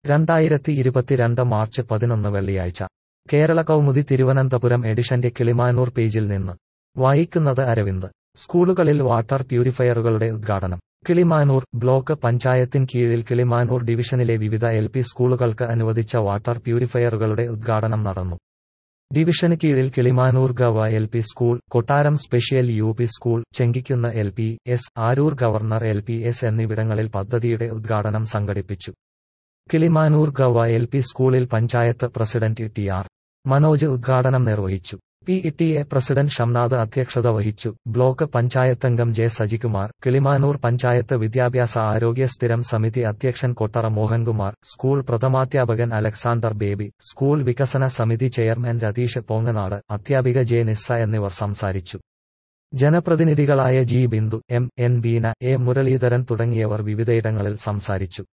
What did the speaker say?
രണ്ടായിരത്തി ഇരുപത്തിരണ്ട് മാർച്ച് പതിനൊന്ന് വെള്ളിയാഴ്ച കേരള കൗമുദി തിരുവനന്തപുരം എഡിഷന്റെ കിളിമാനൂർ പേജിൽ നിന്ന് വായിക്കുന്നത് അരവിന്ദ് സ്കൂളുകളിൽ വാട്ടർ പ്യൂരിഫയറുകളുടെ ഉദ്ഘാടനം കിളിമാനൂർ ബ്ലോക്ക് പഞ്ചായത്തിൻ കീഴിൽ കിളിമാനൂർ ഡിവിഷനിലെ വിവിധ എൽ പി സ്കൂളുകൾക്ക് അനുവദിച്ച വാട്ടർ പ്യൂരിഫയറുകളുടെ ഉദ്ഘാടനം നടന്നു ഡിവിഷന് കീഴിൽ കിളിമാനൂർ ഗവ L P school Kottaram special U P school Chengikkunnu L P S Aroor governor L P S എന്നിവിടങ്ങളിൽ പദ്ധതിയുടെ ഉദ്ഘാടനം സംഘടിപ്പിച്ചു കിളിമാനൂർ ഗവ എൽ പി സ്കൂളിൽ panchayat president T R Manoj ഉദ്ഘാടനം നിർവഹിച്ചു P T A president Shamnath അധ്യക്ഷത വഹിച്ചു ബ്ലോക്ക് പഞ്ചായത്തംഗം ജെ സജികുമാർ കിളിമാനൂർ പഞ്ചായത്ത് വിദ്യാഭ്യാസ ആരോഗ്യ സ്ഥിരം സമിതി അധ്യക്ഷൻ കൊട്ടറ മോഹൻകുമാർ സ്കൂൾ പ്രഥമാധ്യാപകൻ അലക്സാണ്ടർ ബേബി സ്കൂൾ വികസന സമിതി ചെയർമാൻ രതീഷ് പോങ്ങനാട് അധ്യാപിക ജെ നിസ്സ എന്നിവർ സംസാരിച്ചു ജനപ്രതിനിധികളായ G Bindu M N Beena A Muraleedharan തുടങ്ങിയവർ വിവിധയിടങ്ങളിൽ സംസാരിച്ചു